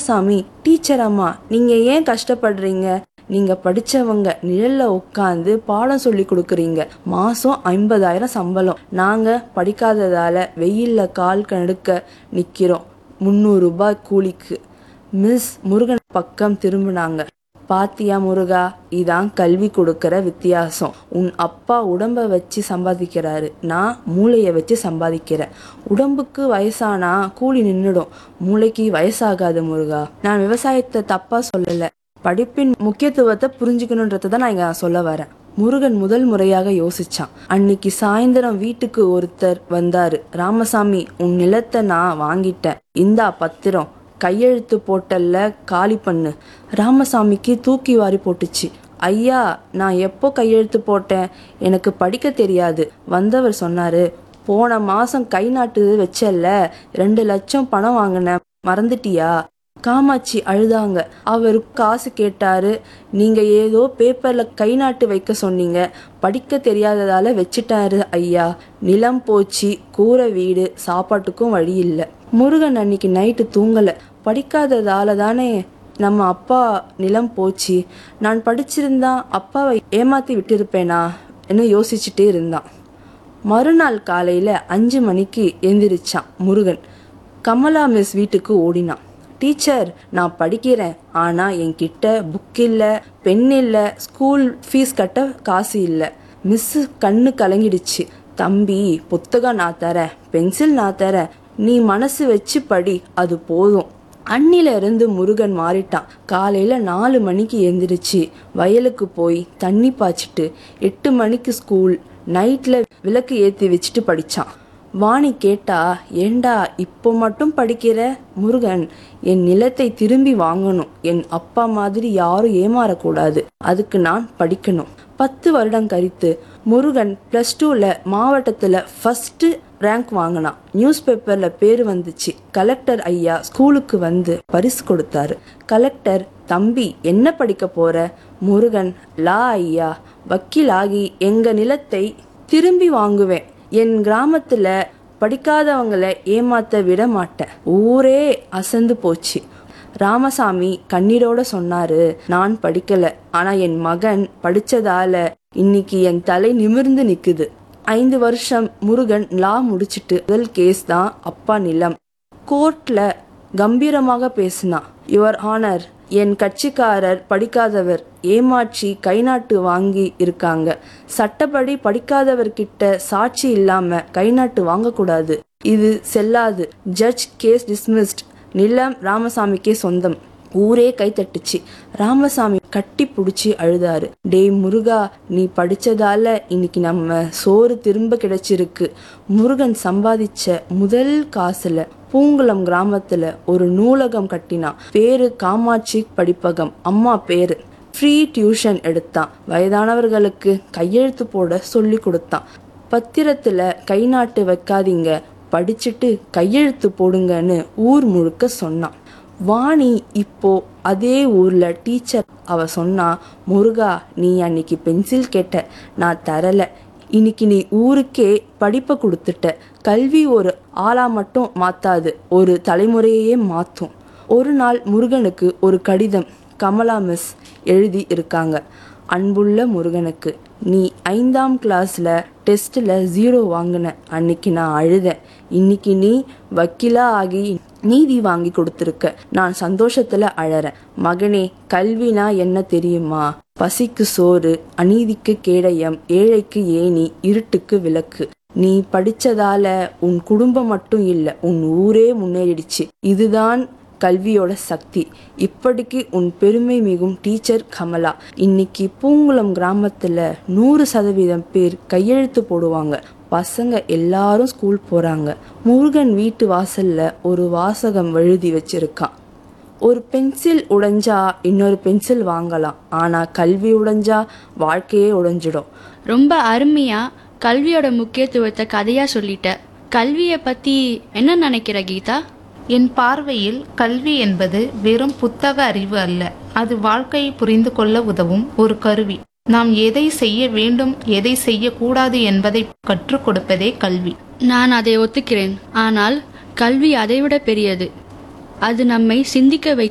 Ramasamy teacher அம்மா நீங்க ஏன் கஷ்டப்படுறீங்க நீங்க படிச்சவங்க நிழல்ல உட்காந்து பாடம் சொல்லி கொடுக்குறீங்க மாசம் ஐம்பதாயிரம் சம்பளம் நாங்க படிக்காததால வெயில்ல கால் கடுக்க நிக்கிறோம் முந்நூறு ரூபாய் கூலிக்கு மிஸ் முருகன் பக்கம் திரும்பினாங்க பாத்தியா முருகா இதான் கல்வி கொடுக்கற வித்தியாசம் உன் அப்பா உடம்ப வச்சு சம்பாதிக்கிறாரு நான் மூளைய வச்சு சம்பாதிக்கிறேன் உடம்புக்கு வயசானா கூலி நின்னுடும் மூளைக்கு வயசாகாது முருகா நான் விவசாயத்தை தப்பா சொல்லல படிப்பின் முக்கியத்துவத்தை புரிஞ்சுக்கணுன்றதை தான் நான் இங்க சொல்ல வரேன் முருகன் முதல் முறையாக யோசிச்சான் அன்னைக்கு சாயந்தரம் வீட்டுக்கு ஒருத்தர் வந்தாரு ராமசாமி உன் நிலத்தை நான் வாங்கிட்டேன் இந்தா பத்திரம் கையெழுத்து போட்டல்ல காலி பண்ணு ராமசாமிக்கு தூக்கி வாரி போட்டுச்சு ஐயா நான் எப்போ கையெழுத்து போட்டேன் எனக்கு படிக்க தெரியாது வந்தவர் சொன்னாரு போன மாசம் கை நாட்டு வச்சல்ல ரெண்டு லட்சம் பணம் வாங்கினேன் மறந்துட்டியா காமாட்சி அழுதாங்க அவர் காசு கேட்டாரு நீங்க ஏதோ பேப்பர்ல கை நாட்டு வைக்க சொன்னீங்க படிக்க தெரியாததால வச்சிட்டாரு ஐயா நிலம் போச்சு கூரை வீடு சாப்பாட்டுக்கும் வழி இல்லை முருகன் அன்னைக்கு நைட்டு தூங்கல படிக்காததால தானே நம்ம அப்பா நிலம் போச்சு நான் படிச்சிருந்தா அப்பாவை ஏமாத்தி விட்டிருப்பேனா என்று யோசிச்சுட்டே இருந்தான் மறுநாள் காலையில அஞ்சு மணிக்கு எந்திரிச்சான் முருகன் கமலா மிஸ் வீட்டுக்கு ஓடினான் டீச்சர் நான் படிக்கிறேன் ஆனா என்கிட்ட புக் இல்ல பென் இல்ல ஸ்கூல் ஃபீஸ் கட்ட காசு இல்ல மிஸ் கண்ணு கலங்கிடுச்சு தம்பி புத்தகம் நான் தரேன் பென்சில் நான் தரேன் நீ மனசு வச்சு படி அது போதும் அன்னில இருந்து முருகன் மாறிட்டான் காலையில நாலு மணிக்கு எந்திரிச்சு வயலுக்கு போய் தண்ணி பாய்ச்சிட்டு எட்டு மணிக்கு ஸ்கூல் நைட்ல விளக்கு ஏத்தி வச்சுட்டு படிச்சான் வாணி கேட்டா ஏண்டா இப்போ மட்டும் படிக்கிற முருகன் என் நிலத்தை திரும்பி வாங்கணும் என் அப்பா மாதிரி யாரும் ஏமாறக்கூடாது அதுக்கு நான் படிக்கணும் பத்து வருடம் கழித்து முருகன் பிளஸ் டூல மாவட்டத்துல ஃபர்ஸ்ட் ரேங்க் வாங்கினான் நியூஸ் பேப்பர்ல பேர் வந்துச்சு கலெக்டர் ஐயா ஸ்கூலுக்கு வந்து பரிசு கொடுத்தாரு கலெக்டர் தம்பி என்ன படிக்க போற முருகன் லா ஐயா வக்கீலாகி எங்க நிலத்தை திரும்பி வாங்குவேன் என் கிராமத்துல படிக்காதவங்கள ஏமாத்த விட மாட்டேன் ஊரே அசந்து போச்சு ராமசாமி கண்ணீரோட சொன்னாரு நான் படிக்கல ஆனா என் மகன் படிச்சதால இன்னைக்கு என் தலை நிமிர்ந்து நிக்குது ஐந்து வருஷம் முருகன் லா முடிச்சிட்டு முதல் கேஸ் தான் அப்பா நிலம் கோர்ட்ல கம்பீரமாக பேசினான் யுவர் ஆனர் என் கட்சிக்காரர் படிக்காதவர் ஏமாற்றி கைநாட்டு வாங்கி இருக்காங்க சட்டப்படி படிக்காதவர்கிட்ட சாட்சி இல்லாம கைநாட்டு வாங்கக்கூடாது இது செல்லாது ஜட்ஜ் கேஸ் டிஸ்மிஸ்ட் நிலம் ராமசாமிக்கே சொந்தம் ஊரே கைத்தட்டுச்சு ராமசாமி கட்டி புடிச்சு அழுதாரு டேய் முருகா நீ படிச்சதால இன்னைக்கு நம்ம சோறு திரும்ப கிடைச்சிருக்கு முருகன் சம்பாதிச்ச முதல் காசுல பூங்குளம் கிராமத்துல ஒரு நூலகம் கட்டினான் பேரு காமாட்சி படிப்பகம் அம்மா பேரு ஃப்ரீ டியூஷன் எடுத்தான் வயதானவர்களுக்கு கையெழுத்து போட சொல்லி கொடுத்தான் பத்திரத்துல கை நாட்டு வைக்காதீங்க படிச்சுட்டு கையெழுத்து போடுங்கன்னு ஊர் முழுக்க சொன்னான் வாணி இப்போ அதே ஊர்ல டீச்சர் அவ சொன்னா முருகா நீ அன்னைக்கு பென்சில் கேட்ட நான் தரல இன்னைக்கு நீ ஊருக்கே படிப்பை கொடுத்துட்ட கல்வி ஒரு ஆளா மட்டும் மாத்தாது ஒரு தலைமுறையே மாத்தும் ஒரு நாள் முருகனுக்கு ஒரு கடிதம் கமலா மிஸ் எழுதி இருக்காங்க அன்புள்ள முருகனுக்கு நீ ஐந்தாம் கிளாஸ்ல டெஸ்ட்ல ஜீரோ வாங்கின அன்னைக்கு நான் அழுதேன் இன்னைக்கு நீ வக்கீலா ஆகி நீதி வாங்கி கொடுத்துருக்க நான் சந்தோஷத்துல அழறேன் மகனே கல்வினா என்ன தெரியுமா பசிக்கு சோறு அநீதிக்கு கேடயம் ஏழைக்கு ஏணி இருட்டுக்கு விளக்கு நீ படிச்சதால உன் குடும்பம் மட்டும் இல்ல உன் ஊரே முன்னேறிடுச்சு இதுதான் கல்வியோட சக்தி இப்படிக்கு உன் பெருமை மிகும் டீச்சர் கமலா இன்னைக்கு பூங்குளம் கிராமத்துல நூறு சதவீதம் பேர் கையெழுத்து போடுவாங்க பசங்க எல்லாரும் ஸ்கூல் போறாங்க முருகன் வீட்டு வாசல்ல ஒரு வாசகம் எழுதி வச்சிருக்கான் ஒரு பென்சில் உடைஞ்சா இன்னொரு பென்சில் வாங்கலாம் ஆனா கல்வி உடைஞ்சா வாழ்க்கையே உடைஞ்சிடும் ரொம்ப அருமையா கல்வியோட முக்கியத்துவத்தை கதையா சொல்லிட்ட கல்வியை பத்தி என்ன நினைக்கிற கீதா என் பார்வையில் கல்வி என்பது வெறும் புத்தக அறிவு அல்ல அது வாழ்க்கையை புரிந்து கொள்ள உதவும் ஒரு கருவி நாம் எதை செய்ய வேண்டும் எதை செய்யக்கூடாது என்பதை கற்றுக் கொடுப்பதே கல்வி நான் அதை ஒத்துக்கிறேன் ஆனால் கல்வி அதைவிட பெரியது அது நம்மை சிந்திக்க வைக்கும்